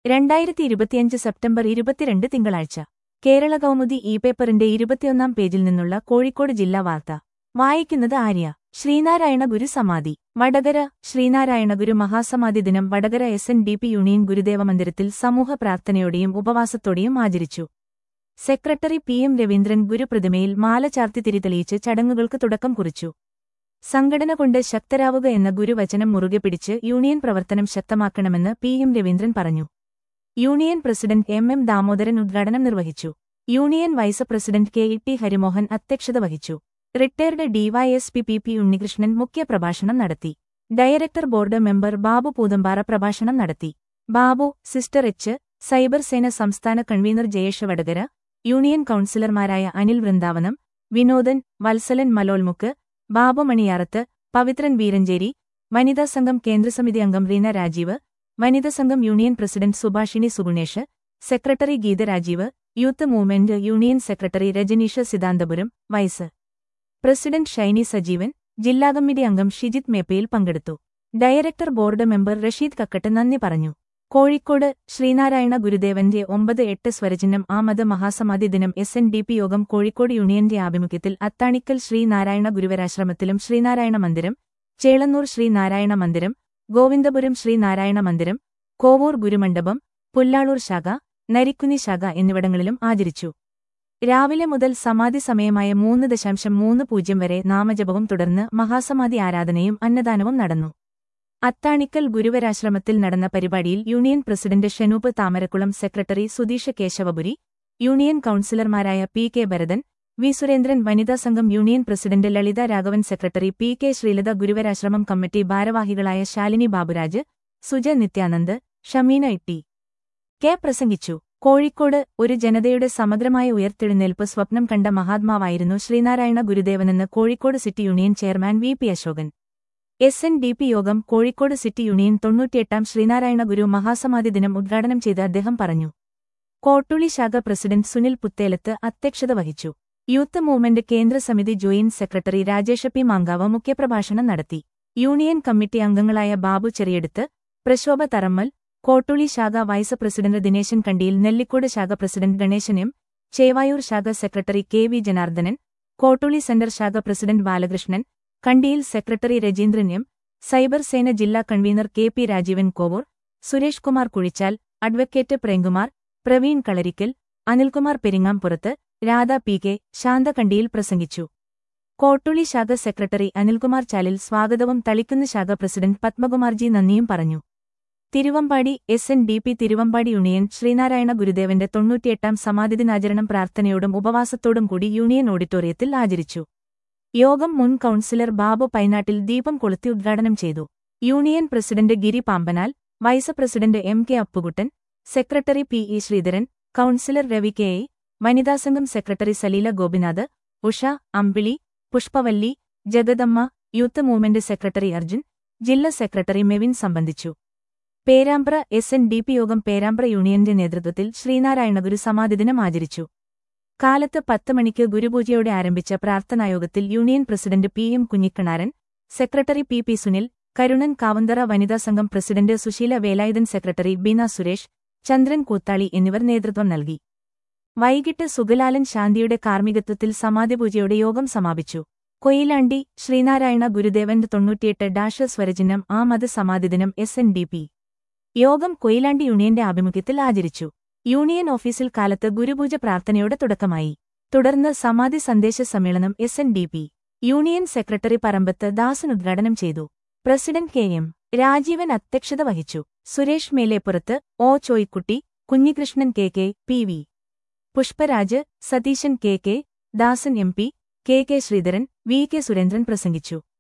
രണ്ടായിരത്തി ഇരുപത്തിയഞ്ച് സെപ്റ്റംബർ ഇരുപത്തിരണ്ട് തിങ്കളാഴ്ച കേരള കൗമുദി ഇ പേപ്പറിന്റെ ഇരുപത്തിയൊന്നാം പേജിൽ നിന്നുള്ള കോഴിക്കോട് ജില്ലാ വാർത്ത വായിക്കുന്നത് ആര്യ ശ്രീനാരായണ ഗുരു സമാധി വടകര ശ്രീനാരായണ ഗുരു മഹാസമാധി ദിനം Vadakara S N D P union ഗുരുദേവ മന്ദിരത്തിൽ സമൂഹ പ്രാർത്ഥനയോടെയും ഉപവാസത്തോടെയും ആചരിച്ചു സെക്രട്ടറി പി എം രവീന്ദ്രൻ ഗുരുപ്രതിമയിൽ മാല ചാർത്തി തിരിതെളിയിച്ച് ചടങ്ങുകൾക്ക് തുടക്കം കുറിച്ചു സംഘടന കൊണ്ട് ശക്തരാവുക എന്ന ഗുരുവചനം മുറുകെ പിടിച്ച് യൂണിയൻ പ്രവർത്തനം ശക്തമാക്കണമെന്ന് പി എം രവീന്ദ്രൻ പറഞ്ഞു union president M M Damodaran ഉദ്ഘാടനം നിർവഹിച്ചു union vice president K E T Harimohan അധ്യക്ഷത വഹിച്ചു retired DYSP P P Unnikrishnan മുഖ്യപ്രഭാഷണം നടത്തി director board member Babu Poothampara പ്രഭാഷണം നടത്തി Babu sister H cyber Sena സംസ്ഥാന കൺവീനർ ജയേഷ് വടകര യൂണിയൻ കൌൺസിലർമാരായ അനിൽ വൃന്ദാവനം വിനോദൻ വത്സലൻ മലോൽമുക്ക് ബാബു മണിയാറത്ത് പവിത്രൻ വീരഞ്ചേരി വനിതാ സംഘം കേന്ദ്രസമിതി അംഗം റീന രാജീവ് വനിതാ സംഘം union president Subhashini Sugunesh secretary Geetha Rajeev youth movement union secretary Rajaneesh Siddhanthapuram vice president Shiny Sajeevan ജില്ലാ കമ്മിറ്റി അംഗം ഷിജിത് മേപ്പയിൽ പങ്കെടുത്തു director board member Rasheed Kakkatt നന്ദി പറഞ്ഞു കോഴിക്കോട് ശ്രീനാരായണ ഗുരുദേവന്റെ ഒമ്പത് എട്ട് സ്വരചിഹ്നം ആമത് മഹാസമാധി ദിനം എസ് എൻ ഡി പി യോഗം കോഴിക്കോട് യൂണിയന്റെ ആഭിമുഖ്യത്തിൽ അത്താണിക്കൽ ശ്രീനാരായണ ഗുരുവരാശ്രമത്തിലും ശ്രീനാരായണ മന്ദിരം ചേളന്നൂർ ശ്രീനാരായണ മന്ദിരം ഗോവിന്ദപുരം ശ്രീനാരായണ മന്ദിരം കോവൂർ ഗുരുമണ്ഡപം പുല്ലാളൂർ ശാഖ നരിക്കുനി ശാഖ എന്നിവിടങ്ങളിലും ആചരിച്ചു രാവിലെ മുതൽ സമാധി സമയമായ മൂന്ന് ദശാംശം മൂന്ന് പൂജ്യം വരെ നാമജപവും തുടർന്ന് മഹാസമാധി ആരാധനയും അന്നദാനവും നടന്നു അത്താണിക്കൽ ഗുരുവരാശ്രമത്തിൽ നടന്ന പരിപാടിയിൽ union president Shenoop Thamarakkulam secretary Sudheesh Keshavapuri union കൌൺസിലർമാരായ P K Bharathan V Surendran വനിതാ സംഘം union president Lalitha Raghavan secretary P K Sreelatha Guruvarashramam committee ഭാരവാഹികളായ ശാലിനി ബാബുരാജ് സുജ നിത്യാനന്ദ് ഷമീന ഇട്ടി കെ പ്രസംഗിച്ചു കോഴിക്കോട് ഒരു ജനതയുടെ സമഗ്രമായ ഉയർത്തെഴുന്നേൽപ്പ് സ്വപ്നം കണ്ട മഹാത്മാവായിരുന്നു ശ്രീനാരായണ ഗുരുദേവനെന്ന് Kozhikode city union chairman V P Ashokan S N D P യോഗം കോഴിക്കോട് സിറ്റി യൂണിയൻ തൊണ്ണൂറ്റിയെട്ടാം ശ്രീനാരായണ ഗുരു മഹാസമാധി ദിനം ഉദ്ഘാടനം ചെയ്ത് അദ്ദേഹം പറഞ്ഞു കോട്ടുളി ശാഖ പ്രസിഡന്റ് സുനിൽ പുത്തേലത്ത് അധ്യക്ഷത വഹിച്ചു യൂത്ത് മൂവ്മെന്റ് കേന്ദ്ര സമിതി joint secretary Rajesh P Mankavu മുഖ്യപ്രഭാഷണം നടത്തി യൂണിയൻ കമ്മിറ്റി അംഗങ്ങളായ ബാബു ചെറിയെടുത്ത് പ്രശോഭ തറമ്മൽ കോട്ടുളി ശാഖ വൈസ് പ്രസിഡന്റ് ദിനേശൻ കണ്ടിയിൽ നെല്ലിക്കോട് ശാഖ പ്രസിഡന്റ് ഗണേശൻ എം ചേവായൂർ ശാഖ secretary K V Janardhanan Kottooli centre ശാഖ president Balakrishnan Kandiyil secretary Rajeendran M cyber Sena ജില്ലാ convener K P Rajeevan Kovoor Suresh Kumar Kuzhichal advocate Premkumar Praveen Kalarikkal Anilkumar Peringampurath Radha P K Shantha Kandiyil പ്രസംഗിച്ചു കോട്ടുളി ശാഖ സെക്രട്ടറി അനിൽകുമാർ ചാലിൽ സ്വാഗതവും തളിക്കുന്ന് ശാഖ പ്രസിഡന്റ് പത്മകുമാർജി നന്ദിയും പറഞ്ഞു Thiruvambadi S N D P Thiruvambadi union Sreenarayana ഗുരുദേവന്റെ തൊണ്ണൂറ്റിയെട്ടാം സമാധിദിനാചരണം പ്രാർത്ഥനയോടും ഉപവാസത്തോടും കൂടി യൂണിയൻ ഓഡിറ്റോറിയത്തിൽ ആചരിച്ചു യോഗം മുൻ കൌൺസിലർ ബാബു പൈനാട്ടിൽ ദീപം കൊളുത്തി ഉദ്ഘാടനം ചെയ്തു union president Giri Pampanal vice president M K Appukuttan secretary P E Sreedharan councillor Ravi K A വനിതാസംഘം secretary Saleela Gopinath Usha Ambili Pushpavalli Jagadamma youth movement secretary Arjun ജില്ലാ സെക്രട്ടറി മെവിൻ സംബന്ധിച്ചു Perambra S N D P യോഗം പേരാമ്പ്ര യൂണിയന്റെ നേതൃത്വത്തിൽ ശ്രീനാരായണ ഗുരു സമാധിദിനം ആചരിച്ചു കാലത്ത് പത്ത് മണിക്ക് ഗുരുപൂജയോടെ ആരംഭിച്ച പ്രാർത്ഥനായോഗത്തിൽ union president P M Kunhikkanaran secretary P P Sunil Karunan Kavanthara വനിതാ സംഘം പ്രസിഡന്റ് സുശീല വേലായുധൻ സെക്രട്ടറി ബീന സുരേഷ് ചന്ദ്രൻ കൂത്താളി എന്നിവർ നേതൃത്വം നൽകി വൈകിട്ട് സുഗലാലൻ ശാന്തിയുടെ കാർമ്മികത്വത്തിൽ സമാധിപൂജയോടെ യോഗം സമാപിച്ചു കൊയിലാണ്ടി ശ്രീനാരായണ ഗുരുദേവന്റെ തൊണ്ണൂറ്റിയെട്ട് ഡാഷ് സ്വരചിഹ്നം ആ മത സമാധിദിനം എസ് എൻ ഡി പി യോഗം കൊയിലാണ്ടി യൂണിയന്റെ ആഭിമുഖ്യത്തിൽ ആചരിച്ചു യൂണിയൻ ഓഫീസിൽ കാലത്ത് ഗുരുപൂജ പ്രാർത്ഥനയോടെ തുടക്കമായി തുടർന്ന് സമാധി സന്ദേശ സമ്മേളനം S N D P union secretary Parambath Dasan ഉദ്ഘാടനം ചെയ്തു പ്രസിഡന്റ് കെ എം രാജീവൻ അധ്യക്ഷത വഹിച്ചു Suresh Melepurath O Choyikutty Kunhikrishnan K K P V Pushparaj Satheesan K K Dasan M P K K Sreedharan V K Surendran പ്രസംഗിച്ചു